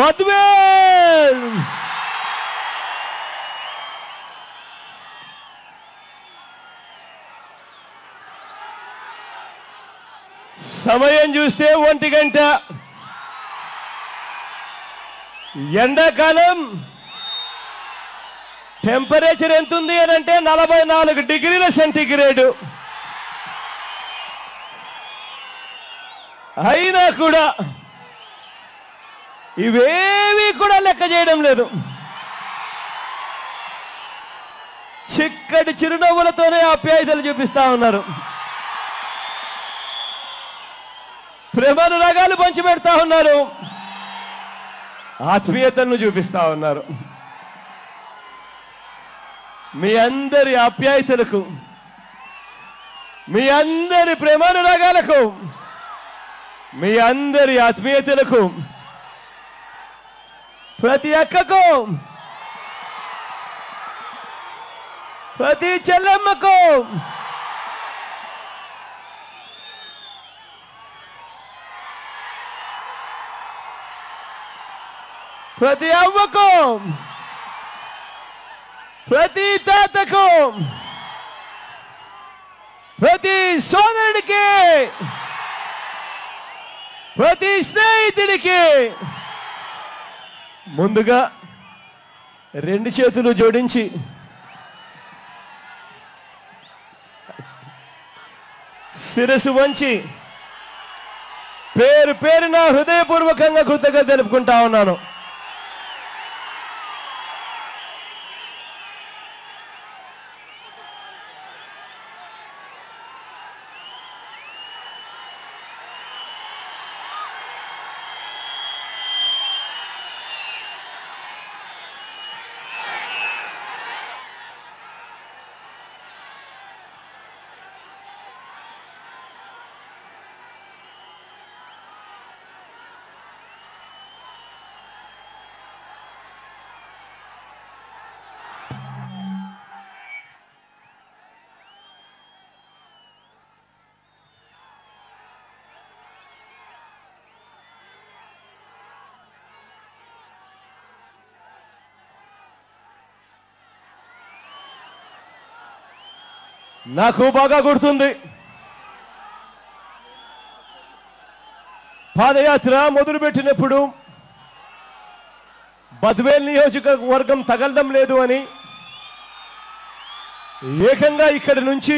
బద్వేల్ సమయం చూస్తే ఒంటి గంట ఎండాకాలం టెంపరేచర్ ఎంత ఉంది అని అంటే నలభై నాలుగు డిగ్రీల సెంటీగ్రేడు అయినా కూడా ఇవేవి కూడా లెక్క చేయడం లేదు చిక్కటి చిరునవ్వులతోనే ఆప్యాయతలు చూపిస్తా ఉన్నారు ప్రేమను రగాలు పంచి పెడతా ఉన్నారు ఆత్మీయతను చూపిస్తా ఉన్నారు మీ అందరి ఆప్యాయతలకు మీ అందరి ప్రేమానురాగాలకు మీ అందరి ఆత్మీయతలకు ప్రతి అక్కకు ప్రతి చెల్లెమ్మకు ప్రతి అవ్వకు ప్రతి తాతకు ప్రతి సోదరుడికి ప్రతి స్నేహితుడికి ముందుగా రెండు చేతులు జోడించి శిరసు వంచి పేరు పేరున హృదయపూర్వకంగా కృతజ్ఞత తెలుపుకుంటా ఉన్నాను నాకు బాగా గుర్తుంది పాదయాత్ర మొదలుపెట్టినప్పుడు బద్వేల్ నియోజకవర్గం తగలడం లేదు అని ఏకంగా ఇక్కడి నుంచి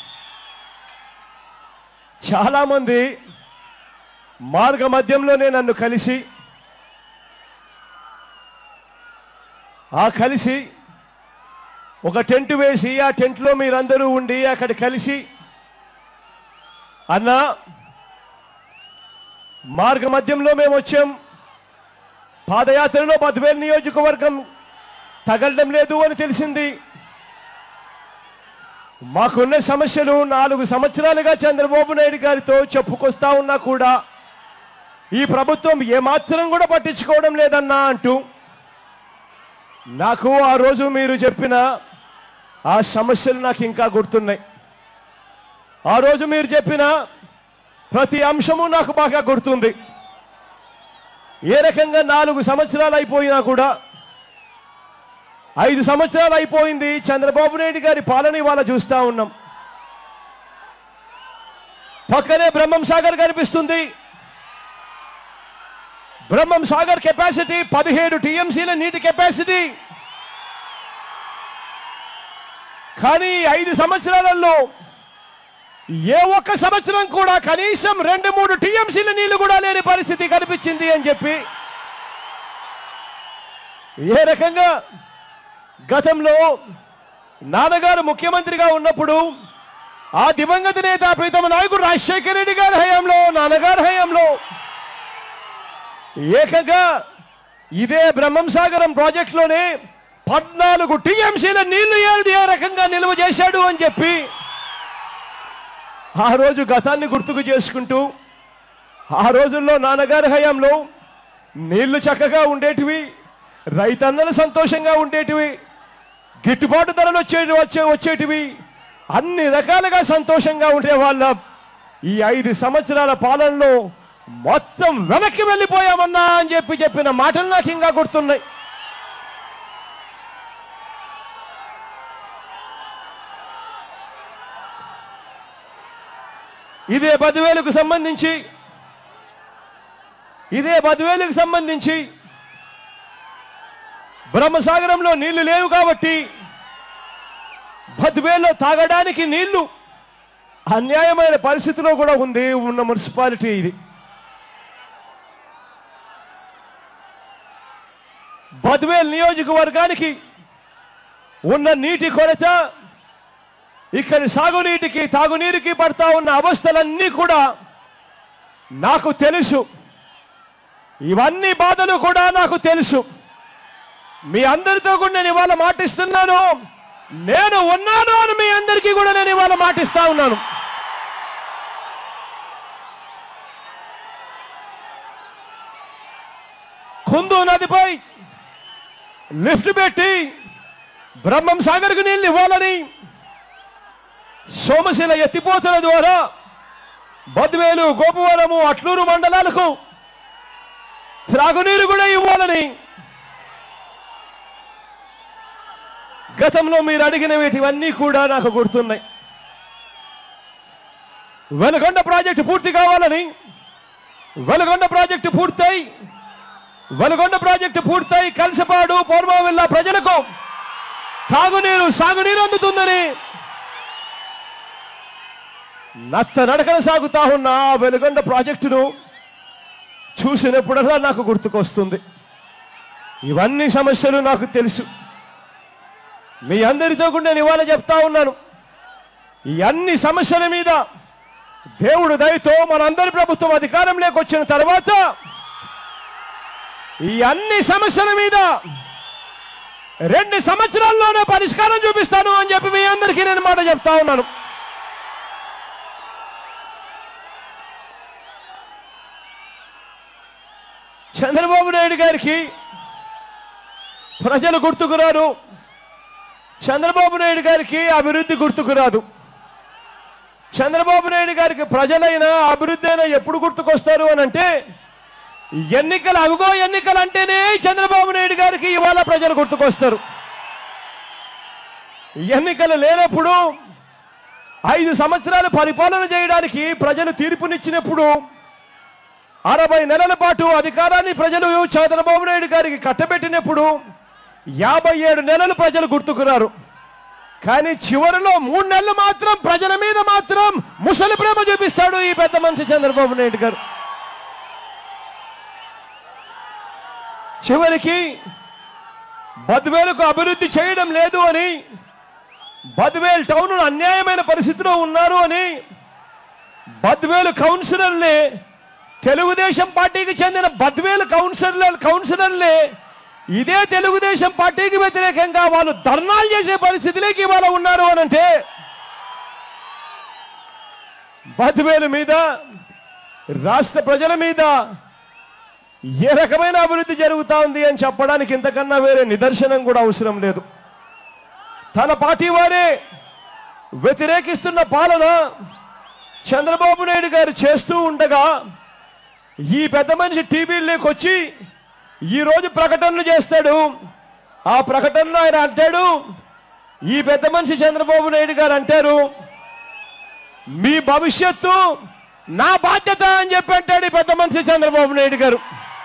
చాలామంది మార్గ మధ్యంలోనే నన్ను కలిసి ఆ కలిసి ఒక టెంట్ వేసి ఆ టెంట్లో మీరందరూ ఉండి అక్కడ కలిసి అన్నా మార్గ మధ్యంలో మేము వచ్చాం పాదయాత్రలో బద్వేల్ నియోజకవర్గం తగలడం లేదు అని తెలిసింది మాకున్న సమస్యలు నాలుగు సంవత్సరాలుగా చంద్రబాబు నాయుడు గారితో చెప్పుకొస్తా ఉన్నా కూడా ఈ ప్రభుత్వం ఏమాత్రం కూడా పట్టించుకోవడం లేదన్నా అంటూ నాకు ఆ రోజు మీరు చెప్పిన ఆ సమస్యలు నాకు ఇంకా గుర్తున్నాయి ఆ రోజు మీరు చెప్పిన ప్రతి అంశము నాకు బాగా గుర్తుంది ఏ రకంగా నాలుగు సంవత్సరాలు అయిపోయినా కూడా ఐదు సంవత్సరాలు అయిపోయింది చంద్రబాబు నాయుడు గారి పాలన ఇవాళ చూస్తా ఉన్నాం పక్కనే బ్రహ్మం సాగర్ కనిపిస్తుంది బ్రహ్మం సాగర్ కెపాసిటీ పదిహేడు టీఎంసీల నీటి కెపాసిటీ కానీ ఐదు సంవత్సరాలలో ఏ ఒక్క సంవత్సరం కూడా కనీసం రెండు మూడు టీఎంసీల నీళ్లు కూడా లేని పరిస్థితి కనిపించింది అని చెప్పి ఏ రకంగా గతంలో నాన్నగారు ముఖ్యమంత్రిగా ఉన్నప్పుడు ఆ దివంగత నేత ప్రీతమ నాయకుడు రాజశేఖర రెడ్డి గారి హయాంలో నాన్నగారి హయాంలో ఏకంగా ఇదే బ్రహ్మం సాగరం ప్రాజెక్టులోనే పద్నాలుగు టీఎంసీల నీళ్లు ఏది ఏ రకంగా నిల్వ చేశాడు అని చెప్పి ఆ రోజు గతాన్ని గుర్తుకు చేసుకుంటూ ఆ రోజుల్లో నాన్నగారి హయాంలో నీళ్లు చక్కగా ఉండేటివి రైతన్నలు సంతోషంగా ఉండేటివి గిట్టుబాటు ధరలు వచ్చే వచ్చే వచ్చేటివి అన్ని రకాలుగా సంతోషంగా ఉండే వాళ్ళ ఈ ఐదు సంవత్సరాల పాలనలో మొత్తం వెనక్కి వెళ్ళిపోయామన్నా అని చెప్పి చెప్పిన మాటలు నాకు ఇంకా గుర్తున్నాయి ఇదే పదివేలకు సంబంధించి ఇదే పదివేలకు సంబంధించి బ్రహ్మసాగరంలో నీళ్లు లేవు కాబట్టి బద్వేల్లో తాగడానికి నీళ్లు అన్యాయమైన పరిస్థితిలో కూడా ఉంది ఉన్న మున్సిపాలిటీ ఇది బద్వేల్ నియోజకవర్గానికి ఉన్న నీటి కొరత ఇక్కడి సాగునీటికి తాగునీరుకి పడతా ఉన్న అవస్థలన్నీ కూడా నాకు తెలుసు ఇవన్నీ బాధలు కూడా నాకు తెలుసు మీ అందరితో కూడా నేను ఇవాళ మాటిస్తున్నాను నేను ఉన్నాను అని మీ అందరికీ కూడా నేను ఇవాళ మాటిస్తా ఉన్నాను కుందు నదిపై లిఫ్ట్ పెట్టి బ్రహ్మం సాగర్కు నీళ్ళు ఇవ్వాలని సోమశిల ఎత్తిపోతల ద్వారా బద్వేలు గోపవరము అట్లూరు మండలాలకు త్రాగునీరు కూడా ఇవ్వాలని గతంలో మీరు అడిగిన వీటివన్నీ కూడా నాకు గుర్తున్నాయి వెలగొండ ప్రాజెక్టు పూర్తి కావాలని వెలగొండ ప్రాజెక్టు పూర్తయి వెలగొండ ప్రాజెక్టు పూర్తయి కలిసిపాడు పూర్వవిల్లా ప్రజలకు తాగునీరు సాగునీరు అందుతుందని నత్త నడకన సాగుతా ఉన్న ఆ వెలుగొండ ప్రాజెక్టును చూసినప్పుడల్లా నాకు గుర్తుకొస్తుంది ఇవన్నీ సమస్యలు నాకు తెలుసు మీ అందరితో కూడా నేను ఇవాళ చెప్తా ఉన్నాను ఈ అన్ని సమస్యల మీద దేవుడు దయతో మనందరి ప్రభుత్వం అధికారంలోకి వచ్చిన తర్వాత ఈ అన్ని సమస్యల మీద రెండు సంవత్సరాల్లోనే పరిష్కారం చూపిస్తాను అని చెప్పి మీ అందరికీ నేను మాట చెప్తా ఉన్నాను చంద్రబాబు నాయుడు గారికి ప్రజలు గుర్తుకురారు చంద్రబాబు నాయుడు గారికి అభివృద్ధి గుర్తుకురాదు చంద్రబాబు నాయుడు గారికి ప్రజలైనా అభివృద్ధి అయినా ఎప్పుడు గుర్తుకొస్తారు అని అంటే ఎన్నికలు అవిగో ఎన్నికలు అంటేనే చంద్రబాబు నాయుడు గారికి ఇవాళ ప్రజలు గుర్తుకొస్తారు ఎన్నికలు లేనప్పుడు ఐదు సంవత్సరాలు పరిపాలన చేయడానికి ప్రజలు తీర్పునిచ్చినప్పుడు అరవై నెలల పాటు అధికారాన్ని ప్రజలు చంద్రబాబు నాయుడు గారికి కట్టబెట్టినప్పుడు యాభై ఏడు నెలలు ప్రజలు గుర్తుకున్నారు కానీ చివరిలో మూడు నెలలు మాత్రం ప్రజల మీద మాత్రం ముసలి ప్రేమ చూపిస్తాడు ఈ పెద్ద మనిషి చంద్రబాబు నాయుడు గారు చివరికి బద్వేలకు అభివృద్ధి చేయడం లేదు అని బద్వేల్ టౌన్ అన్యాయమైన పరిస్థితిలో ఉన్నారు అని బద్వేలు కౌన్సిలర్లే తెలుగుదేశం పార్టీకి చెందిన బద్వేలు కౌన్సిలర్ కౌన్సిలర్లే ఇదే తెలుగుదేశం పార్టీకి వ్యతిరేకంగా వాళ్ళు ధర్నాలు చేసే పరిస్థితిలోకి ఇవాళ ఉన్నారు అని అంటే బద్వేలు మీద రాష్ట్ర ప్రజల మీద ఏ రకమైన అభివృద్ధి జరుగుతా ఉంది అని చెప్పడానికి ఇంతకన్నా వేరే నిదర్శనం కూడా అవసరం లేదు తన పార్టీ వారే వ్యతిరేకిస్తున్న పాలన చంద్రబాబు నాయుడు గారు చేస్తూ ఉండగా ఈ పెద్ద మనిషి టీవీలోకి వచ్చి ఈ రోజు ప్రకటనలు చేస్తాడు ఆ ప్రకటనలో ఆయన అంటాడు ఈ పెద్ద మనిషి చంద్రబాబు నాయుడు గారు అంటారు మీ భవిష్యత్తు నా బాధ్యత అని చెప్పి అంటాడు ఈ పెద్ద మనిషి చంద్రబాబు నాయుడు గారు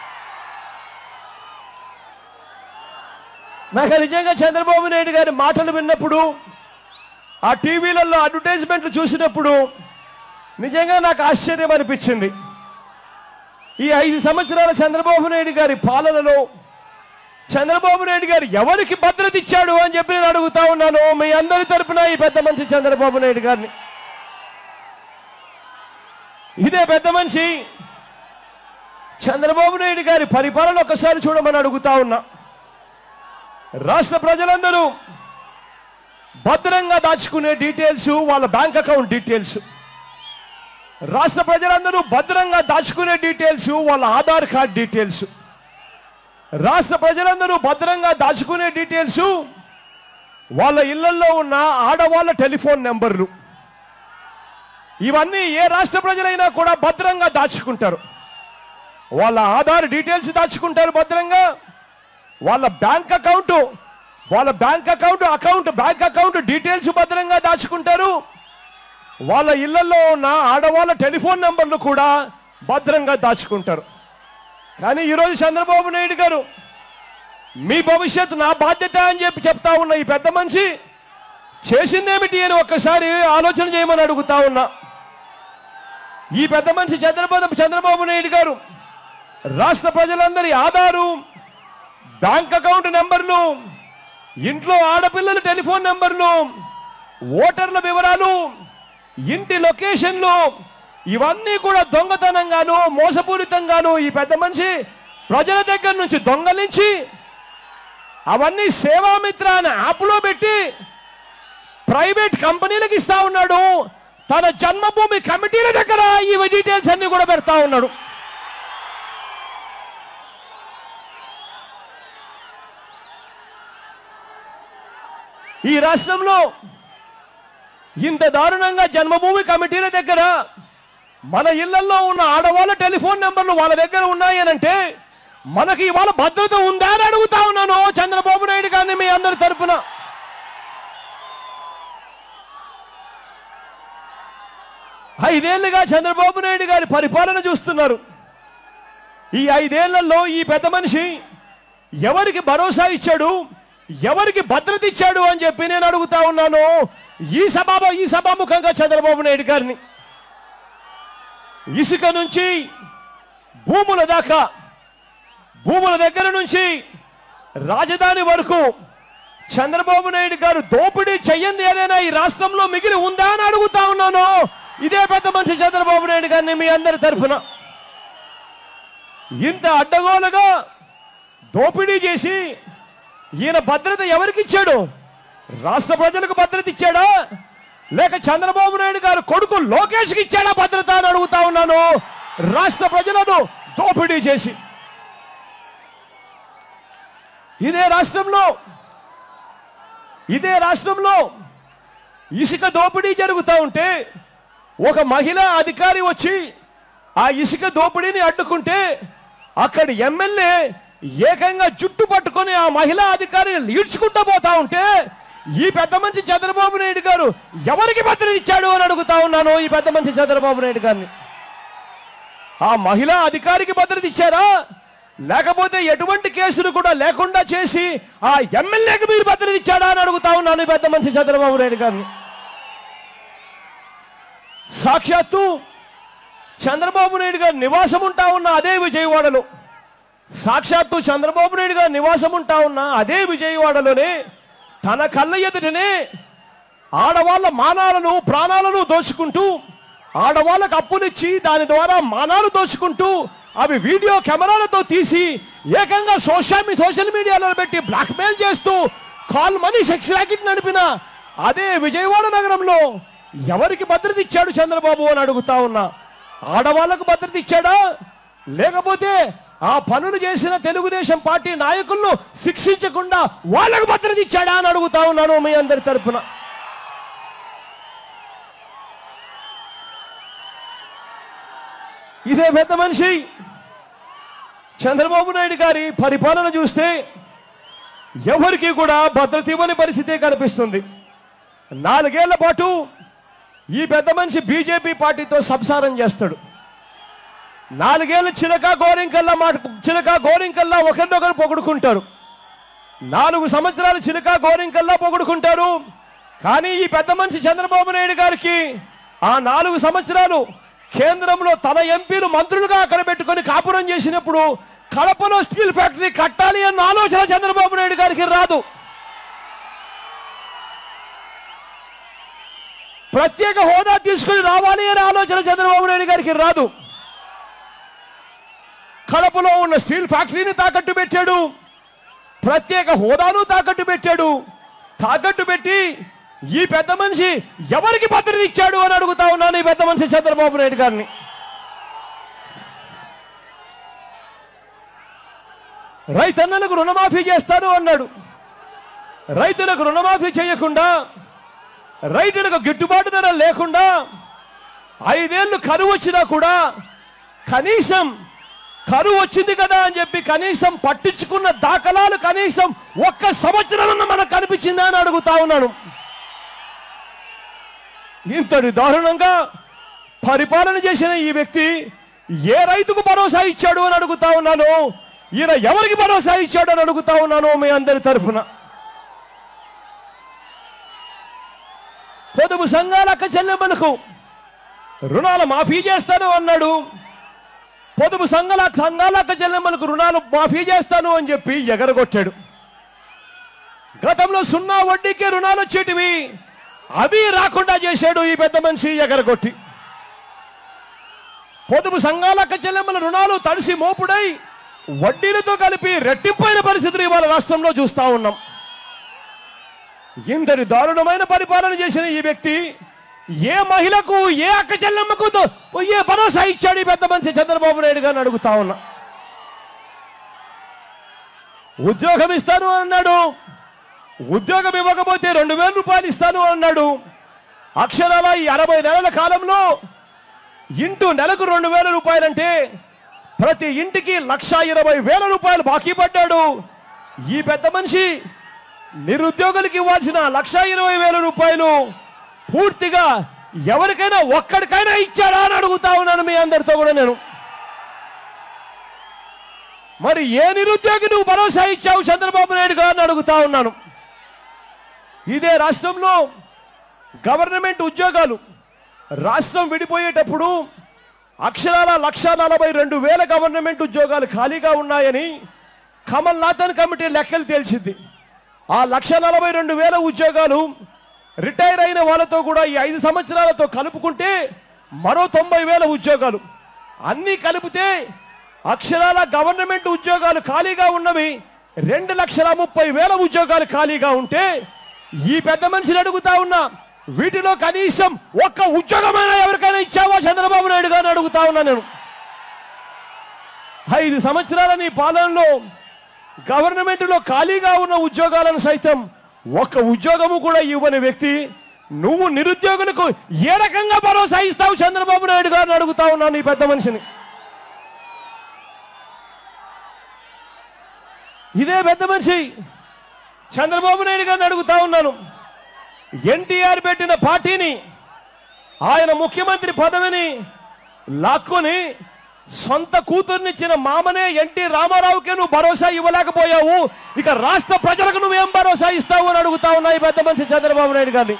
నాకు నిజంగా చంద్రబాబు నాయుడు గారి మాటలు విన్నప్పుడు ఆ టీవీలలో అడ్వర్టైజ్మెంట్లు చూసినప్పుడు నిజంగా నాకు ఆశ్చర్యం అనిపించింది ఈ ఐదు సంవత్సరాల చంద్రబాబు నాయుడు గారి పాలనలో చంద్రబాబు నాయుడు గారు ఎవరికి భద్రత ఇచ్చాడు అని చెప్పి నేను అడుగుతా ఉన్నాను మీ అందరి తరపున ఈ పెద్ద మనిషి చంద్రబాబు నాయుడు గారిని ఇదే పెద్ద మనిషి చంద్రబాబు నాయుడు గారి పరిపాలన ఒకసారి చూడమని అడుగుతా ఉన్నా రాష్ట్ర ప్రజలందరూ భద్రంగా దాచుకునే డీటెయిల్స్ వాళ్ళ బ్యాంక్ అకౌంట్ డీటెయిల్స్ రాష్ట్ర ప్రజలందరూ భద్రంగా దాచుకునే డీటెయిల్స్ వాళ్ళ ఆధార్ కార్డ్ డీటెయిల్స్ రాష్ట్ర ప్రజలందరూ భద్రంగా దాచుకునే డీటెయిల్స్ వాళ్ళ ఇళ్లలో ఉన్న ఆడవాళ్ళ టెలిఫోన్ నెంబర్లు ఇవన్నీ ఏ రాష్ట్ర ప్రజలైనా కూడా భద్రంగా దాచుకుంటారు వాళ్ళ ఆధార్ డీటెయిల్స్ దాచుకుంటారు భద్రంగా వాళ్ళ బ్యాంక్ అకౌంట్ వాళ్ళ bank account account bank account details భద్రంగా దాచుకుంటారు వాళ్ళ ఇళ్లలో ఉన్న ఆడవాళ్ళ టెలిఫోన్ నంబర్లు కూడా భద్రంగా దాచుకుంటారు కానీ ఈరోజు చంద్రబాబు నాయుడు గారు మీ భవిష్యత్తు నా బాధ్యత అని చెప్పి చెప్తా ఉన్న ఈ పెద్ద మనిషి చేసిందేమిటి అని ఒక్కసారి ఆలోచన చేయమని అడుగుతా ఉన్నా ఈ పెద్ద మనిషి చంద్రబాబు చంద్రబాబు నాయుడు గారు రాష్ట్ర ప్రజలందరి ఆధారు బ్యాంక్ అకౌంట్ నెంబర్లు ఇంట్లో ఆడపిల్లల టెలిఫోన్ నెంబర్లు ఓటర్ల వివరాలు ఇంటి లొకేషన్లు ఇవన్నీ కూడా దొంగతనంగాను మోసపూరితంగాను ఈ పెద్ద మనిషి ప్రజల దగ్గర నుంచి దొంగలించి అవన్నీ సేవామిత్ర అనే యాప్లో పెట్టి ప్రైవేట్ కంపెనీలకు ఇస్తా ఉన్నాడు తన జన్మభూమి కమిటీల దగ్గర ఈ డీటెయిల్స్ అన్ని కూడా పెడతా ఉన్నాడు ఈ రాష్ట్రంలో ఇంత దారుణంగా జన్మభూమి కమిటీల దగ్గర మన ఇళ్లలో ఉన్న ఆడవాళ్ళ టెలిఫోన్ నెంబర్లు వాళ్ళ దగ్గర ఉన్నాయనంటే మనకి ఇవాళ భద్రత ఉందా అని అడుగుతా ఉన్నాను చంద్రబాబు నాయుడు గారిని మీ అందరి తరపున ఐదేళ్లుగా చంద్రబాబు నాయుడు గారి పరిపాలన చూస్తున్నారు ఈ ఐదేళ్లలో ఈ పెద్ద మనిషి ఎవరికి భరోసా ఇచ్చాడు ఎవరికి భద్రత ఇచ్చాడు అని చెప్పి నేను అడుగుతా ఉన్నాను ఈ సభ ఈ సభాముఖంగా చంద్రబాబు నాయుడు గారిని ఇసుక నుంచి భూముల దాకా భూముల దగ్గర నుంచి రాజధాని వరకు చంద్రబాబు నాయుడు గారు దోపిడీ చెయ్యంది ఏదైనా ఈ రాష్ట్రంలో మిగిలి ఉందా అని అడుగుతా ఉన్నాను ఇదే పెద్ద మనిషి చంద్రబాబు నాయుడు గారిని మీ అందరి తరఫున ఇంత అడ్డగోలుగా దోపిడీ చేసి ఈయన భద్రత ఎవరికి ఇచ్చాడు రాష్ట్ర ప్రజలకు భద్రత ఇచ్చాడా లేక చంద్రబాబు నాయుడు గారు కొడుకు లోకేష్కి ఇచ్చాడా భద్రత అని అడుగుతా ఉన్నాను రాష్ట్ర ప్రజలను దోపిడీ చేసి ఇదే రాష్ట్రంలో ఇదే రాష్ట్రంలో ఇసుక దోపిడీ జరుగుతూ ఉంటే ఒక మహిళా అధికారి వచ్చి ఆ ఇసుక దోపిడీని అడ్డుకుంటే అక్కడి ఎమ్మెల్యే ఏకంగా జుట్టు పట్టుకొని ఆ మహిళా అధికారిని ఈడ్చుకుంటూ పోతా ఉంటే ఈ పెద్ద మంచి చంద్రబాబు నాయుడు గారు ఎవరికి భద్రత ఇచ్చాడు అని అడుగుతా ఉన్నాను ఈ పెద్ద మంచి చంద్రబాబు నాయుడు గారిని ఆ మహిళా అధికారికి భద్రత ఇచ్చారా లేకపోతే ఎటువంటి కేసులు కూడా లేకుండా చేసి ఆ ఎమ్మెల్యేకి మీరు భద్రత ఇచ్చాడా అని అడుగుతా ఉన్నాను ఈ పెద్ద మనిషి చంద్రబాబు నాయుడు గారిని సాక్షాత్తు చంద్రబాబు నాయుడు గారు నివాసం ఉంటా ఉన్న అదే విజయవాడలో సాక్షాత్తు చంద్రబాబు నాయుడు గారు నివాసం ఉంటా ఉన్న అదే విజయవాడలోనే తన కళ్ళ ఎదుటనే ఆడవాళ్ళ మానాలను ప్రాణాలను దోచుకుంటూ ఆడవాళ్ళకు అప్పులిచ్చి దాని ద్వారా మానాలు దోచుకుంటూ అవి వీడియో కెమెరాలతో తీసి ఏకంగా సోషల్ సోషల్ మీడియాలో పెట్టి బ్లాక్మెయిల్ చేస్తూ కాల్ మనీ సెక్స్ ర్యాకెట్ నడిపిన అదే విజయవాడ నగరంలో ఎవరికి భద్రత ఇచ్చాడు చంద్రబాబు అని అడుగుతా ఉన్నా ఆడవాళ్ళకు భద్రత ఇచ్చాడా లేకపోతే ఆ పనులు చేసిన తెలుగుదేశం పార్టీ నాయకులను శిక్షించకుండా వాళ్ళకు భద్రత ఇచ్చాడా అని అడుగుతా ఉన్నాను మీ అందరి తరపున ఇదే పెద్ద మనిషి చంద్రబాబు నాయుడు గారి పరిపాలన చూస్తే ఎవరికి కూడా భద్రత ఇవ్వని పరిస్థితే కనిపిస్తుంది నాలుగేళ్ల పాటు ఈ పెద్ద మనిషి బీజేపీ పార్టీతో సంసారం చేస్తాడు నాలుగేళ్ళు చిలక గోరింకల్లా మాట చిలక గోరింకల్లా ఒకరినొకరు పొగుడుకుంటారు నాలుగు సంవత్సరాలు చిలక గోరింకల్లా పొగుడుకుంటారు కానీ ఈ పెద్ద మనిషి చంద్రబాబు నాయుడు గారికి ఆ నాలుగు సంవత్సరాలు కేంద్రంలో తన ఎంపీలు మంత్రులుగా అక్కడ పెట్టుకొని కాపురం చేసినప్పుడు కడపలో స్టీల్ ఫ్యాక్టరీ కట్టాలి అన్న ఆలోచన చంద్రబాబు నాయుడు గారికి రాదు ప్రత్యేక హోదా తీసుకుని రావాలి అనే ఆలోచన చంద్రబాబు నాయుడు గారికి రాదు కడపలో ఉన్న స్టీల్ ఫ్యాక్టరీని తాకట్టు పెట్టాడు ప్రత్యేక హోదాను తాకట్టు పెట్టాడు తాకట్టు పెట్టి ఈ పెద్ద మనిషి ఎవరికి భద్రత ఇచ్చాడు అని అడుగుతా ఉన్నాను ఈ పెద్ద మనిషి చంద్రబాబు నాయుడు గారిని రైతన్నలకు రుణమాఫీ చేస్తాను అన్నాడు రైతులకు రుణమాఫీ చేయకుండా రైతులకు గిట్టుబాటు ధర లేకుండా ఐదేళ్లు కరువు వచ్చినా కూడా కనీసం కరువు వచ్చింది కదా అని చెప్పి కనీసం పట్టించుకున్న దాఖలాలు కనీసం ఒక్క సంవత్సరం మనకు కనిపించిందా అని అడుగుతా ఉన్నాను ఇంతటి దారుణంగా పరిపాలన చేసిన ఈ వ్యక్తి ఏ రైతుకు భరోసా ఇచ్చాడు అని అడుగుతా ఉన్నాను ఈయన ఎవరికి భరోసా ఇచ్చాడు అని అడుగుతా ఉన్నాను మీ అందరి తరఫున పొదుపు సంఘాల అక్క చెల్లెమ్మలకు రుణాల మాఫీ చేస్తాను అన్నాడు పొదుపు సంఘాల సంఘాల అక్క చెల్లెమ్మలకు రుణాలు మాఫీ చేస్తాను అని చెప్పి ఎగరగొట్టాడు గతంలో సున్నా వడ్డీకే రుణాలు వచ్చేటివి అవి రాకుండా చేశాడు ఈ పెద్ద మనిషి ఎగరగొట్టి పొదుపు సంఘాల అక్క చెల్లెమ్మల రుణాలు తడిసి మోపుడై వడ్డీలతో కలిపి రెట్టింపైన పరిస్థితులు ఇవాళ రాష్ట్రంలో చూస్తా ఉన్నాం ఇంతటి దారుణమైన పరిపాలన చేసిన ఈ వ్యక్తి ఏ మహిళకు ఏ అక్క చెల్లెమ్మకు దో- ఏ భరోసా ఇచ్చాడు ఈ పెద్ద మనిషి చంద్రబాబు నాయుడు గారిని అడుగుతా ఉన్నా ఉద్యోగం ఇస్తాను అన్నాడు ఉద్యోగం ఇవ్వకపోతే రెండు వేల రూపాయలు ఇస్తాను అన్నాడు అక్షరాల ఈ అరవై నెలల కాలంలో ఇంటూ నెలకు రెండు వేల రూపాయలంటే ప్రతి ఇంటికి లక్ష ఇరవై వేల రూపాయలు బాకీ పడ్డాడు ఈ పెద్ద మనిషి నిరుద్యోగులకు ఇవ్వాల్సిన లక్ష ఇరవై వేల రూపాయలు పూర్తిగా ఎవరికైనా ఒక్కడికైనా ఇచ్చాడా అని అడుగుతా ఉన్నాను మీ అందరితో కూడా నేను మరి ఏ నిరుద్యోగి నువ్వు భరోసా ఇచ్చావు చంద్రబాబు నాయుడు గారిని అడుగుతా ఉన్నాను ఇదే రాష్ట్రంలో గవర్నమెంట్ ఉద్యోగాలు రాష్ట్రం విడిపోయేటప్పుడు అక్షరాల లక్ష నలభై రెండు వేల గవర్నమెంట్ ఉద్యోగాలు ఖాళీగా ఉన్నాయని కమల్ నాథన్ కమిటీ లెక్కలు తేల్చింది ఆ లక్ష నలభై రెండు వేల ఉద్యోగాలు రిటైర్ అయిన వాళ్ళతో కూడా ఈ ఐదు సంవత్సరాలతో కలుపుకుంటే మరో తొంభై వేల ఉద్యోగాలు అన్నీ కలిపితే అక్షరాల గవర్నమెంట్ ఉద్యోగాలు ఖాళీగా ఉన్నవి రెండు లక్షల ముప్పై వేల ఉద్యోగాలు ఖాళీగా ఉంటే ఈ పెద్ద మనిషిని అడుగుతా ఉన్నా వీటిలో కనీసం ఒక్క ఉద్యోగమైనా ఎవరికైనా ఇచ్చావా చంద్రబాబు నాయుడు గారిని అడుగుతా ఉన్నా నేను ఐదు సంవత్సరాల నీ పాలనలో గవర్నమెంట్లో ఖాళీగా ఉన్న ఉద్యోగాలను సైతం ఒక్క ఉద్యోగము కూడా ఇవ్వని వ్యక్తి నువ్వు నిరుద్యోగులకు ఏ రకంగా భరోసా ఇస్తావు చంద్రబాబు నాయుడు గారిని అడుగుతా ఉన్నాను ఈ పెద్ద మనిషిని ఇదే పెద్ద మనిషి చంద్రబాబు నాయుడు గారిని అడుగుతా ఉన్నాను ఎన్టీఆర్ పెట్టిన పార్టీని ఆయన ముఖ్యమంత్రి పదవిని లాక్కొని సొంత కూతుర్నిచ్చిన మామనే ఎన్టీ రామారావుకే నువ్వు భరోసా ఇవ్వలేకపోయావు ఇక రాష్ట్ర ప్రజలకు నువ్వేం భరోసా ఇస్తావు అని అడుగుతా ఉన్నాయి పెద్ద మనిషి చంద్రబాబు నాయుడు గారిని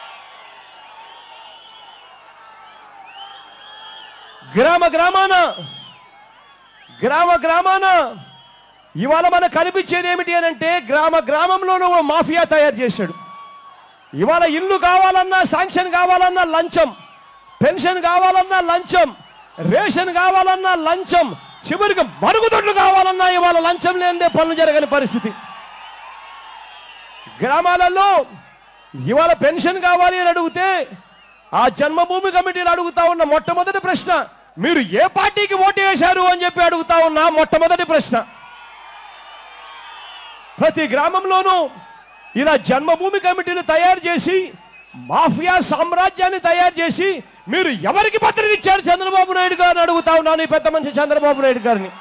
గ్రామ గ్రామాన గ్రామ గ్రామాన ఇవాళ మనకు కనిపించేది ఏమిటి అని అంటే గ్రామ గ్రామంలోనూ ఓ మాఫియా తయారు చేశాడు ఇవాళ ఇల్లు కావాలన్నా శాంక్షన్ కావాలన్నా లంచం పెన్షన్ కావాలన్నా లంచం రేషన్ కావాలన్నా లంచం చివరికి మరుగుదొడ్లు కావాలన్నా ఇవాళ లంచం లేనిదే పనులు జరగని పరిస్థితి గ్రామాలలో ఇవాళ పెన్షన్ కావాలి అని అడిగితే ఆ జన్మభూమి కమిటీలు అడుగుతా ఉన్న మొట్టమొదటి ప్రశ్న మీరు ఏ పార్టీకి ఓటు వేశారు అని చెప్పి అడుగుతా ఉన్నా మొట్టమొదటి ప్రశ్న ప్రతి గ్రామంలోనూ ఇలా జన్మభూమి కమిటీలు తయారు చేసి మాఫియా సామ్రాజ్యాన్ని తయారు చేసి మీరు ఎవరికి భద్రత ఇచ్చారు చంద్రబాబు నాయుడు గారిని అడుగుతా ఉన్నాను ఈ పెద్ద మనిషి చంద్రబాబు నాయుడు గారిని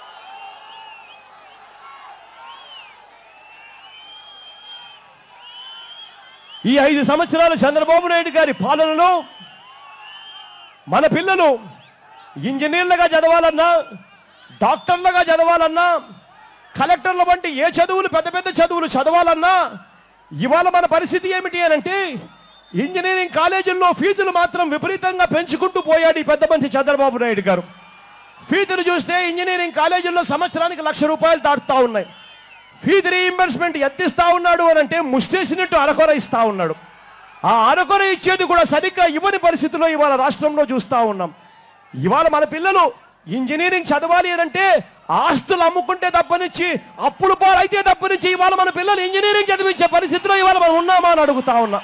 ఈ ఐదు సంవత్సరాలు చంద్రబాబు నాయుడు గారి పాలనలో మన పిల్లలు ఇంజనీర్లుగా చదవాలన్నా డాక్టర్లుగా చదవాలన్నా కలెక్టర్ల వంటి ఏ చదువులు పెద్ద పెద్ద చదువులు చదవాలన్నా ఇవాళ మన పరిస్థితి ఏమిటి అని అంటే ఇంజనీరింగ్ కాలేజీల్లో ఫీజులు మాత్రం విపరీతంగా పెంచుకుంటూ పోయాడు ఈ పెద్ద మనిషి చంద్రబాబు నాయుడు గారు ఫీజులు చూస్తే ఇంజనీరింగ్ కాలేజీల్లో సంవత్సరానికి లక్ష రూపాయలు దాటుతా ఉన్నాయి ఫీజు రీఇంబర్స్మెంట్ ఎత్తిస్తా ఉన్నాడు అని అంటే ముష్టేసినట్టు అరకొర ఇస్తా ఉన్నాడు ఆ అరకొర ఇచ్చేది కూడా సరిగ్గా ఇవ్వని పరిస్థితిలో ఇవాళ రాష్ట్రంలో చూస్తా ఉన్నాం ఇవాళ మన పిల్లలు ఇంజనీరింగ్ చదవాలి అని అంటే ఆస్తులు అమ్ముకుంటే తప్పనిచ్చి అప్పులు పాలైతే తప్పనిచ్చి ఇవాళ మన పిల్లలు ఇంజనీరింగ్ చదివించే పరిస్థితిలో ఇవాళ మనం ఉన్నామా అని అడుగుతా ఉన్నా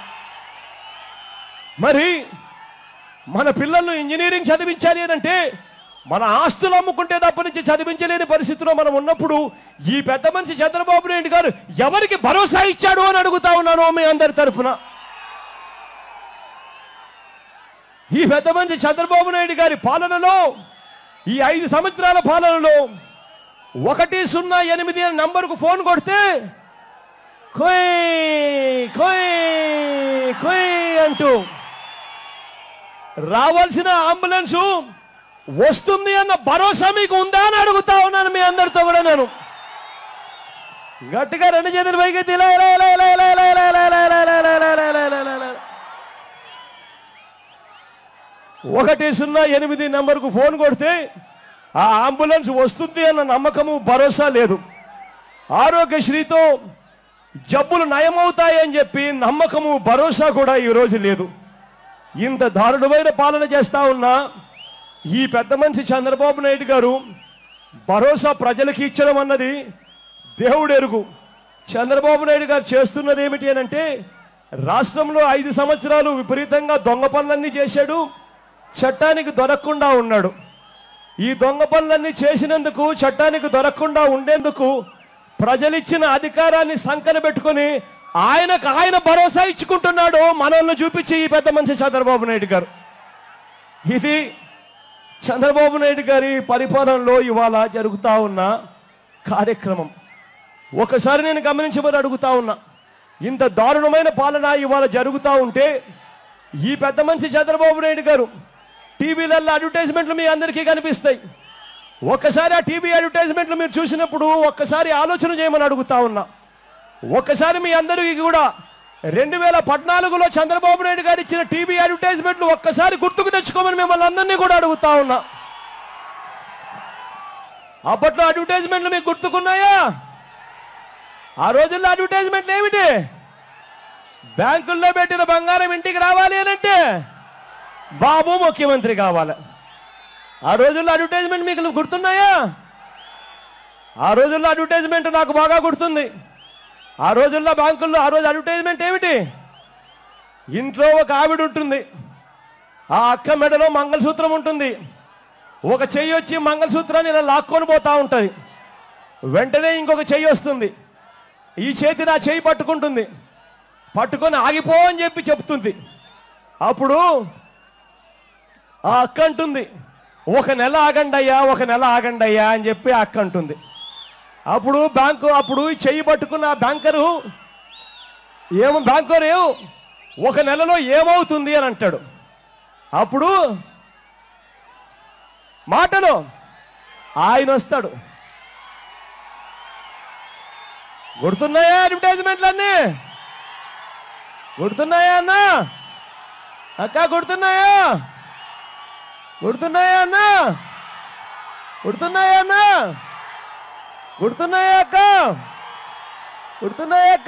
మరి మన పిల్లలను ఇంజనీరింగ్ చదివించాలి అని అంటే మన ఆస్తులు అమ్ముకుంటే తప్పనిచ్చి చదివించలేని పరిస్థితిలో మనం ఉన్నప్పుడు ఈ పెద్ద మనిషి చంద్రబాబు నాయుడు గారు ఎవరికి భరోసా ఇచ్చాడు అని అడుగుతా ఉన్నాను మీ అందరి తరఫున ఈ పెద్ద మనిషి చంద్రబాబు నాయుడు గారి పాలనలో ఈ ఐదు సంవత్సరాల పాలనలో ఒకటి సున్నా ఎనిమిది అనే నంబర్కు ఫోన్ కొడితే కొయ్ కొయ్ కొయ్ అంటూ రావాల్సిన అంబులెన్స్ వస్తుంది అన్న భరోసా మీకు ఉందా అని అడుగుతా ఉన్నాను మీ అందరితో కూడా నేను గట్టిగా రెండు చేతులు పైకి ఎత్తి ఇలా ఇలా ఇలా ఇలా ఇలా ఇలా ఇలా ఇలా ఇలా ఇలా ఇలా ఇలా ఇలా ఇలా ఇలా ఇలా ఇలా. ఒకటి సున్నా ఎనిమిది నంబర్కు ఫోన్ కొడితే ఆ అంబులెన్స్ వస్తుంది అన్న నమ్మకము భరోసా లేదు ఆరోగ్యశ్రీతో జబ్బులు నయమవుతాయని చెప్పి నమ్మకము భరోసా కూడా ఈరోజు లేదు ఇంత దారుణమైన పాలన చేస్తా ఉన్నా ఈ పెద్ద మనిషి చంద్రబాబు నాయుడు గారు భరోసా ప్రజలకి ఇచ్చడం అన్నది దేవుడు ఎరుగు చంద్రబాబు నాయుడు గారు చేస్తున్నది ఏమిటి అని అంటే రాష్ట్రంలో ఐదు సంవత్సరాలు విపరీతంగా దొంగ పనులన్నీ చేశాడు చట్టానికి దొరకకుండా ఉన్నాడు ఈ దొంగ పనులన్నీ చేసినందుకు చట్టానికి దొరకకుండా ఉండేందుకు ప్రజలిచ్చిన అధికారాన్ని సంకన పెట్టుకొని ఆయనకు ఆయన భరోసా ఇచ్చుకుంటున్నాడు మనల్ని చూపించి ఈ పెద్ద మనిషి చంద్రబాబు నాయుడు గారు ఇది చంద్రబాబు నాయుడు గారి పరిపాలనలో ఇవాళ జరుగుతా ఉన్న కార్యక్రమం ఒకసారి నేను గమనించమని అడుగుతా ఉన్నా ఇంత దారుణమైన పాలన ఇవాళ జరుగుతూ ఉంటే ఈ పెద్ద మనిషి చంద్రబాబు నాయుడు గారు టీవీలలో అడ్వర్టైజ్మెంట్లు మీ అందరికీ కనిపిస్తాయి ఒక్కసారి ఆ టీవీ అడ్వర్టైజ్మెంట్లు మీరు చూసినప్పుడు ఒక్కసారి ఆలోచన చేయమని అడుగుతా ఉన్నా ఒక్కసారి మీ అందరికీ కూడా రెండు వేల పద్నాలుగులో చంద్రబాబు నాయుడు గారు ఇచ్చిన టీవీ అడ్వర్టైజ్మెంట్లు ఒక్కసారి గుర్తుకు తెచ్చుకోమని మిమ్మల్ని అందరినీ కూడా అడుగుతా ఉన్నా అప్పట్లో అడ్వర్టైజ్మెంట్లు మీకు గుర్తుకున్నాయా ఆ రోజుల్లో అడ్వర్టైజ్మెంట్లు ఏమిటి బ్యాంకుల్లో పెట్టిన బంగారం ఇంటికి రావాలి అని అంటే బాబు ముఖ్యమంత్రి కావాలి ఆ రోజుల్లో అడ్వర్టైజ్మెంట్ మీకు గుర్తున్నాయా ఆ రోజుల్లో అడ్వర్టైజ్మెంట్ నాకు బాగా గుర్తుంది ఆ రోజుల్లో బ్యాంకుల్లో ఆ రోజు అడ్వర్టైజ్మెంట్ ఏమిటి ఇంట్లో ఒక ఆవిడ ఉంటుంది ఆ అక్క మెడలో మంగళసూత్రం ఉంటుంది ఒక చెయ్యి వచ్చి మంగళసూత్రాన్ని ఇలా లాక్కొని పోతా ఉంటుంది వెంటనే ఇంకొక చెయ్యి వస్తుంది ఈ చేతి నా చెయ్యి పట్టుకుంటుంది పట్టుకొని ఆగిపో అని చెప్పి చెప్తుంది అప్పుడు ఆ అక్క అంటుంది ఒక నెల ఆగండి అయ్యా ఒక నెల ఆగండి అయ్యా అని చెప్పి ఆ అక్క అంటుంది అప్పుడు బ్యాంకు అప్పుడు ఈ చెయ్యి పట్టుకున్న ఆ బ్యాంకరు ఏమో బ్యాంకరు ఏం ఒక నెలలో ఏమవుతుంది అని అంటాడు అప్పుడు మాటలు ఆయన వస్తాడు గుర్తున్నాయా అడ్వర్టైజ్మెంట్లన్నీ గుర్తున్నాయా అన్నా అక్క గుర్తున్నాయా గుర్తున్నాయా అన్నా గుర్తున్నాయా అన్నా గుర్తున్నాయా అక్క గుర్తున్నాయా అక్క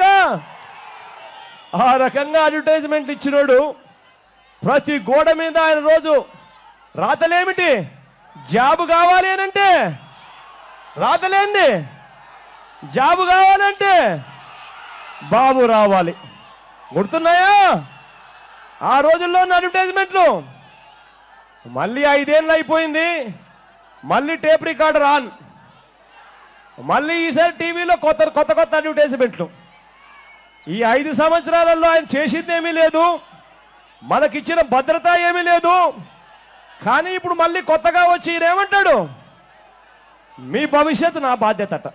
ఆ రకంగా అడ్వర్టైజ్మెంట్ ఇచ్చినోడు ప్రతి గోడ మీద ఆయన రోజు రాతలేమిటి జాబు కావాలి అని అంటే రాతలేంది జాబు కావాలంటే బాబు రావాలి గుర్తున్నాయా ఆ రోజుల్లో ఉన్న అడ్వర్టైజ్మెంట్లు మళ్ళీ ఐదేళ్ళు అయిపోయింది మళ్ళీ టేప్ రికార్డర్ ఆన్ మళ్ళీ ఈసారి టీవీలో కొత్త కొత్త కొత్త అడ్వర్టైజ్మెంట్లు ఈ ఐదు సంవత్సరాలలో ఆయన చేసింది ఏమీ లేదు మనకిచ్చిన భద్రత ఏమీ లేదు కానీ ఇప్పుడు మళ్ళీ కొత్తగా వచ్చి ఈయన ఏమంటాడు మీ భవిష్యత్తు నా బాధ్యతట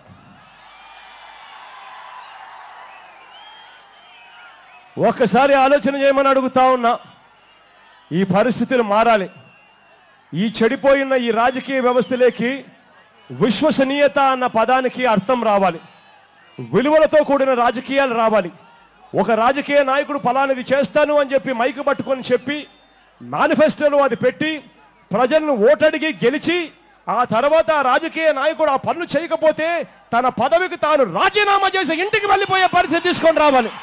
ఒక్కసారి ఆలోచన చేయమని అడుగుతా ఉన్నా ఈ పరిస్థితులు మారాలి ఈ చెడిపోయిన ఈ రాజకీయ వ్యవస్థలోకి విశ్వసనీయత అన్న పదానికి అర్థం రావాలి విలువలతో కూడిన రాజకీయాలు రావాలి ఒక రాజకీయ నాయకుడు ఫలానిది చేస్తాను అని చెప్పి మైకు పట్టుకొని చెప్పి మేనిఫెస్టోలో అది పెట్టి ప్రజలను ఓటడిగి గెలిచి ఆ తర్వాత ఆ రాజకీయ నాయకుడు ఆ పనులు చేయకపోతే తన పదవికి తాను రాజీనామా చేసి ఇంటికి వెళ్ళిపోయే పరిస్థితి తీసుకొని రావాలి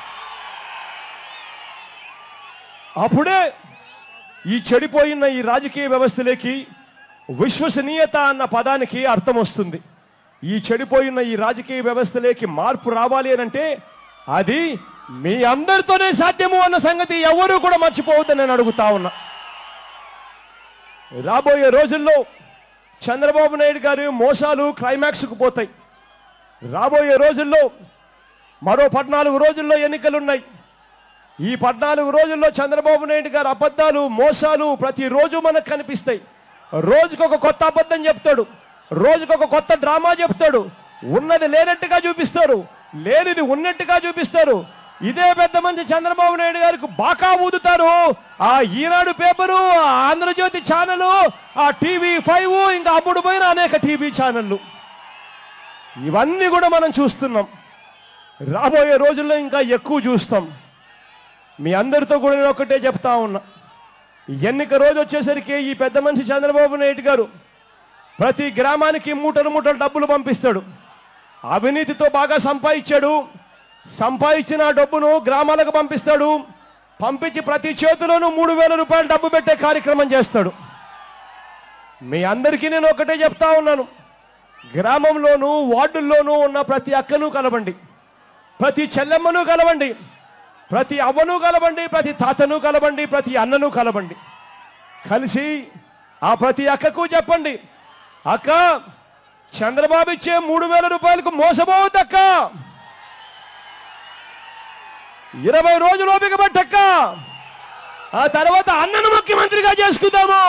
అప్పుడే ఈ చెడిపోయిన ఈ రాజకీయ వ్యవస్థలోకి విశ్వసనీయత అన్న పదానికి అర్థం వస్తుంది ఈ చెడిపోయిన ఈ రాజకీయ వ్యవస్థలోకి మార్పు రావాలి అని అంటే అది మీ అందరితోనే సాధ్యము అన్న సంగతి ఎవరూ కూడా మర్చిపోవద్దని నేను అడుగుతా ఉన్నా రాబోయే రోజుల్లో చంద్రబాబు నాయుడు గారి మోసాలు క్లైమాక్స్కు పోతాయి రాబోయే రోజుల్లో మరో పద్నాలుగు రోజుల్లో ఎన్నికలున్నాయి ఈ పద్నాలుగు రోజుల్లో చంద్రబాబు నాయుడు గారి అబద్ధాలు మోసాలు ప్రతిరోజు మనకు కనిపిస్తాయి రోజుకొక కొత్త అబద్ధం చెప్తాడు రోజుకొక కొత్త డ్రామా చెప్తాడు ఉన్నది లేనట్టుగా చూపిస్తారు లేనిది ఉన్నట్టుగా చూపిస్తారు ఇదే పెద్ద మంచి చంద్రబాబు నాయుడు గారికి బాకా ఊదుతారు ఆ ఈనాడు పేపరు ఆ ఆంధ్రజ్యోతి ఛానల్ ఆ టీవీ ఫైవ్ ఇంకా అప్పుడు పోయిన అనేక టీవీ ఛానళ్ళు ఇవన్నీ కూడా మనం చూస్తున్నాం రాబోయే రోజుల్లో ఇంకా ఎక్కువ చూస్తాం మీ అందరితో కూడా నేను ఒకటే చెప్తా ఉన్నా ఎన్నిక రోజు వచ్చేసరికి ఈ పెద్ద మనిషి చంద్రబాబు నాయుడు గారు ప్రతి గ్రామానికి మూటలు మూటలు డబ్బులు పంపిస్తాడు అవినీతితో బాగా సంపాదించాడు సంపాదించిన ఆ డబ్బును గ్రామాలకు పంపిస్తాడు పంపించి ప్రతి చేతిలోనూ మూడు వేల రూపాయలు డబ్బు పెట్టే కార్యక్రమం చేస్తాడు మీ అందరికీ నేను ఒకటే చెప్తా ఉన్నాను గ్రామంలోనూ వార్డుల్లోనూ ఉన్న ప్రతి అక్కను కలవండి ప్రతి చెల్లెమ్మను కలవండి ప్రతి అవ్వను కలవండి ప్రతి తాతను కలవండి ప్రతి అన్నను కలవండి కలిసి ఆ ప్రతి అక్కకు చెప్పండి అక్క చంద్రబాబు ఇచ్చే మూడు వేల రూపాయలకు మోసపోవద్దక్క ఇరవై రోజులు ఓపిక పట్టక్క ఆ తర్వాత అన్నను ముఖ్యమంత్రిగా చేసుకుందాము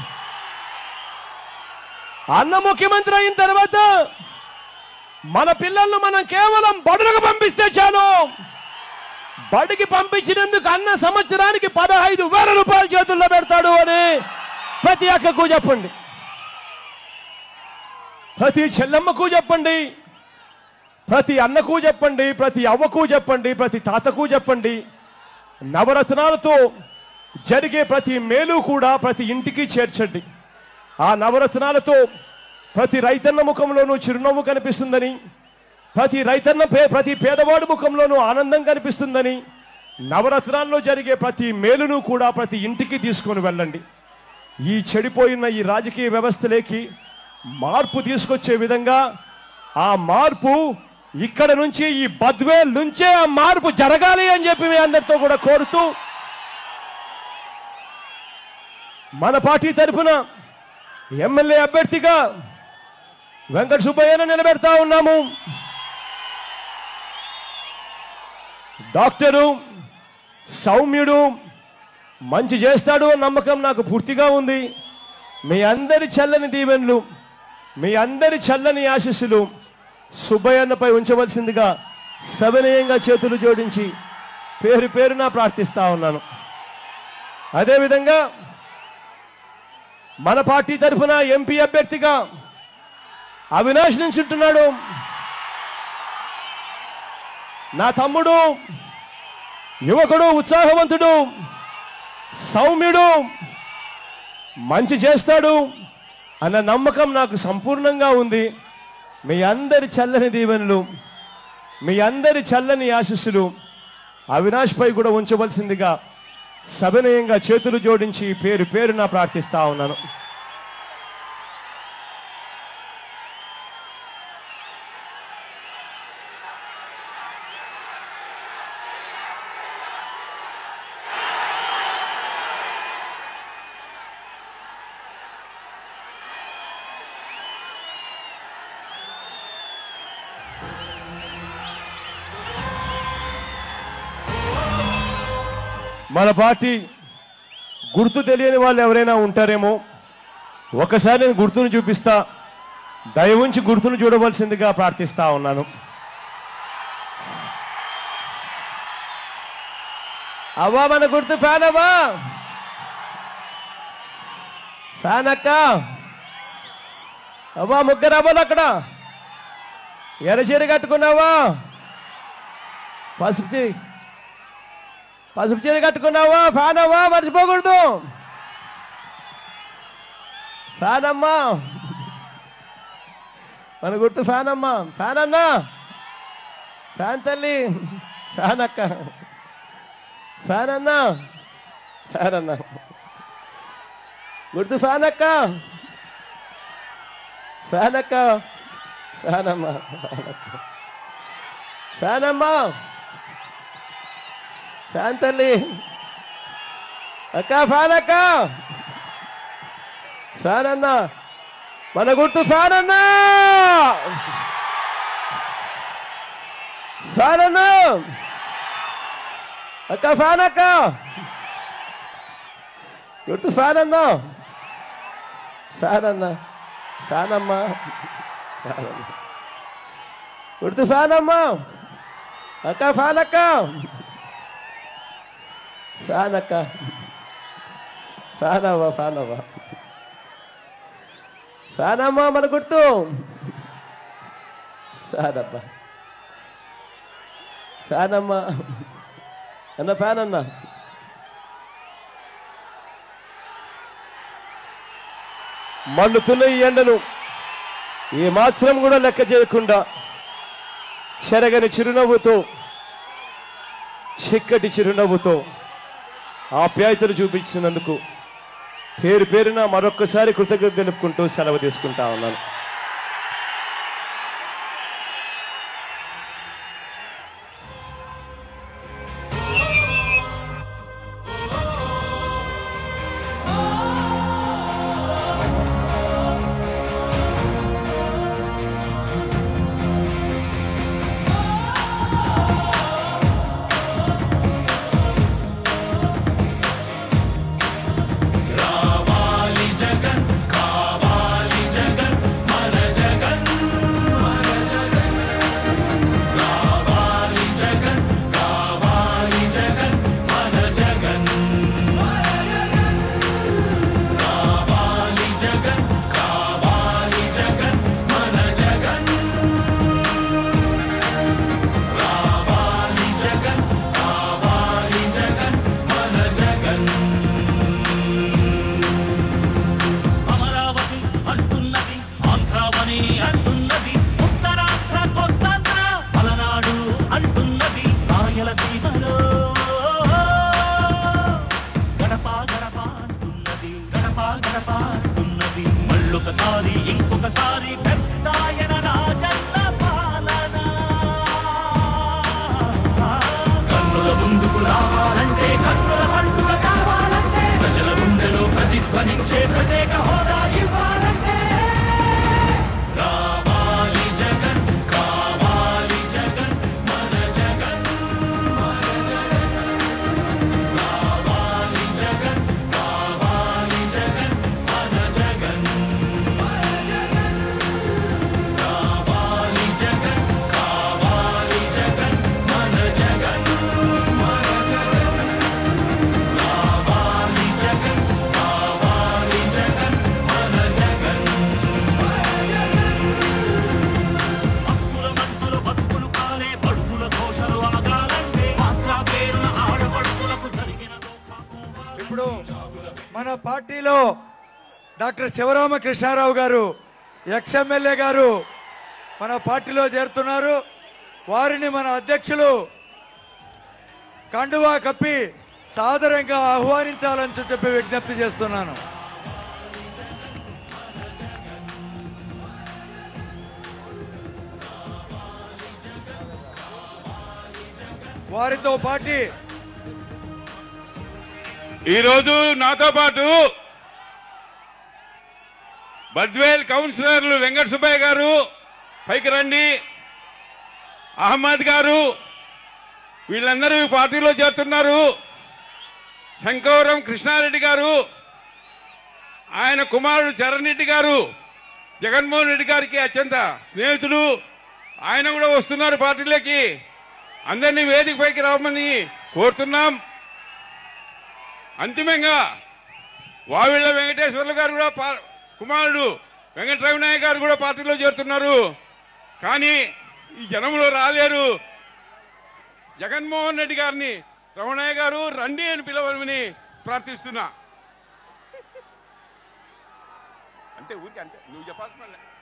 అన్న ముఖ్యమంత్రి అయిన తర్వాత మన పిల్లలను మనం కేవలం బడులకు పంపిస్తే చాలు బడికి పంపించినందుకు అన్న సంవత్సరానికి పదహైదు వేల రూపాయలు చేతుల్లో పెడతాడు అని ప్రతి అక్కకు చెప్పండి ప్రతి చెల్లెమ్మకు చెప్పండి ప్రతి అన్నకు చెప్పండి ప్రతి అవ్వకు చెప్పండి ప్రతి తాతకు చెప్పండి నవరత్నాలతో జరిగే ప్రతి మేలు కూడా ప్రతి ఇంటికి చేర్చండి ఆ నవరత్నాలతో ప్రతి రైతన్న ముఖంలోనూ చిరునవ్వు కనిపిస్తుందని ప్రతి రైతన్న పే ప్రతి పేదవాడి ముఖంలోనూ ఆనందం కనిపిస్తుందని నవరత్నాల్లో జరిగే ప్రతి మేలును కూడా ప్రతి ఇంటికి తీసుకొని వెళ్ళండి ఈ చెడిపోయిన ఈ రాజకీయ వ్యవస్థలోకి మార్పు తీసుకొచ్చే విధంగా ఆ మార్పు ఇక్కడ నుంచి ఈ బద్వేల్ నుంచే ఆ మార్పు జరగాలి అని చెప్పి మీ అందరితో కూడా కోరుతూ మన పార్టీ తరఫున ఎమ్మెల్యే అభ్యర్థిగా వెంకట సుబ్బయ్యను నిలబెడతా ఉన్నాము డాక్టరు సౌమ్యుడు మంచి చేస్తాడు అన్న నమ్మకం నాకు పూర్తిగా ఉంది మీ అందరి చల్లని దీవెనలు మీ అందరి చల్లని ఆశీస్సులు సుబ్బయ్యన్నపై ఉంచవలసిందిగా సవినయంగా చేతులు జోడించి పేరు పేరున ప్రార్థిస్తా ఉన్నాను అదేవిధంగా మన పార్టీ తరఫున ఎంపీ అభ్యర్థిగా అవినాష్ నించుంటున్నాడు నా తమ్ముడు యువకుడు ఉత్సాహవంతుడు సౌమ్యుడు మంచి చేస్తాడు అన్న నమ్మకం నాకు సంపూర్ణంగా ఉంది మీ అందరి చల్లని దీవెనలు మీ అందరి చల్లని ఆశీస్సులు అవినాష్పై కూడా ఉంచవలసిందిగా సవినయంగా చేతులు జోడించి పేరు పేరున ప్రార్థిస్తా ఉన్నాను మన పార్టీ గుర్తు తెలియని వాళ్ళు ఎవరైనా ఉంటారేమో ఒకసారి నేను గుర్తును చూపిస్తా దయ ఉంచి గుర్తును చూడవలసిందిగా ప్రార్థిస్తా ఉన్నాను అవ్వా మన గుర్తు ఫ్యాన్ అవ్వా ఫ్యాన్ అక్క అవ్వా ముగ్గురు అవ్వలు అక్కడ ఎర్రచీర కట్టుకున్నావా పసుపు చీ పసుపు చీర కట్టుకున్నావా ఫ్యాన్ అవ్వా మర్చిపోకూడదు ఫ్యాన్ అమ్మా మన గుర్తు ఫ్యాన్ అమ్మా ఫ్యాన్ అన్నా ఫ్యాన్ తల్లి ఫ్యాన్ అక్క ఫ్యాన్ అన్నా ఫ్యాన్ అన్నా గుర్తు ఫ్యాన్ అక్క ఫ్యాన్ అక్క ఫ్యాన్ అమ్మా ఫ్యాన్ అమ్మా ఫ్యాన్ తల్లి అక్క ఫ్యాన్ అక్క ఫ్యాన్ అన్నా మన గుర్తు ఫ్యాన్ అన్నా ఫ్యాన్ అన్నా అక్క ఫ్యాన్ అక్క గుర్తు ఫ్యాన్ అన్నా ఫ్యాన్ అన్న ఫ్యాన్ అమ్మా ఫ్యాన్ అన్న ఉర్దు ఫ్యాన్ అమ్మా అక్క ఫ్యాన్ అక్క ఫ్యాన్ అక్క ఫ్యాన్ అవ్వ ఫ్యాన్ అవ్వ ఫ్యాన్ అమ్మా మన గుర్తు ఫ్యాన్ అబ్బా ఫ్యాన్ అమ్మా అన్న ఫ్యాన్ అన్న మండుతున్న ఈ ఎండను ఈ మాత్రం కూడా లెక్క చేయకుండా చెరగని చిరునవ్వుతో చిక్కటి చిరునవ్వుతో ఆప్యాయతలు చూపించినందుకు పేరు పేరున మరొక్కసారి కృతజ్ఞత తెలుపుకుంటూ సెలవు తీసుకుంటా ఉన్నాను కావాలి జగన్ కావాలి జగన్ మన జగన్ మన జగన్ కావాలి జగన్ కావాలి జగన్ మన జగన్ కావాలి జగన్ కావాలి జగన్ మన జగన్ కావాలి జగన్ కావాలి జగన్ మన జగన్ అమరావతి అంటున్నది ఆంధ్రావని అంటున్నది ఉత్తరాంధ్ర కోస్తాంధ్ర పలనాడు అంటున్నది రాయలసీమలో గడప గడప అంటున్నది గడప గడప అంటున్నది మళ్ళొకసారి ఇంకొకసారి పెద్దాయన రాజన్న పాలన కన్నుల ముందుకు రావాలంటే కన్నుల పండుగ కావాలంటే ప్రజల గుండెలో ప్రతిధ్వనించే ప్రత్యేక హోదా ఇవ్వాలంటే రావాలి జగన్ కావాలి జగన్ మన జగన్ మన జగన్ కావాలి జగన్ కావాలి జగన్ మన జగన్ కావాలి జగన్ కావాలి జగన్ మన జగన్ మన జగన్ కావాలి జగన్ కావాలి జగన్ మన జగన్ హక్కుల మంటలు బతుకులు కాలే బడుగుల ఘోషలు ఆగాలంటే ఆంధ్ర పేరున ఆడపడుచులకు జరిగిన ఇప్పుడు మన పార్టీలో డాక్టర్ శివరామకృష్ణారావు గారు ఎక్స్ఎమ్మెల్యే గారు మన పార్టీలో చేరుతున్నారు వారిని మన అధ్యక్షులు కండువా కప్పి సాదరంగా ఆహ్వానించాలని చెప్పి విజ్ఞప్తి చేస్తున్నాను వారితో పాటి ఈరోజు నాతో పాటు బద్వేల్ కౌన్సిలర్లు వెంకట సుబ్బయ్య గారు పైకి రండి అహ్మద్ గారు వీళ్ళందరూ ఈ పార్టీలో చేరుతున్నారు శంకవరం కృష్ణారెడ్డి గారు ఆయన కుమారుడు చరణ్ రెడ్డి గారు జగన్మోహన్ రెడ్డి గారికి అత్యంత స్నేహితుడు ఆయన కూడా వస్తున్నారు పార్టీలోకి అందరినీ వేదిక పైకి రావమని కోరుతున్నాం అంతిమంగా వావిళ్ళ వెంకటేశ్వర్లు గారు కూడా పా- కుమారుడు వెంకట రవినాయక్ గారు కూడా పార్టీలో చేరుతున్నారు కానీ ఈ జనంలో రాలేరు జగన్మోహన్ రెడ్డి గారిని రమణయ్య గారు రండి అని పిలవమని ప్రార్థిస్తున్నా అంతే ఊరికి అంతే నువ్వు చెప్పాల్సిన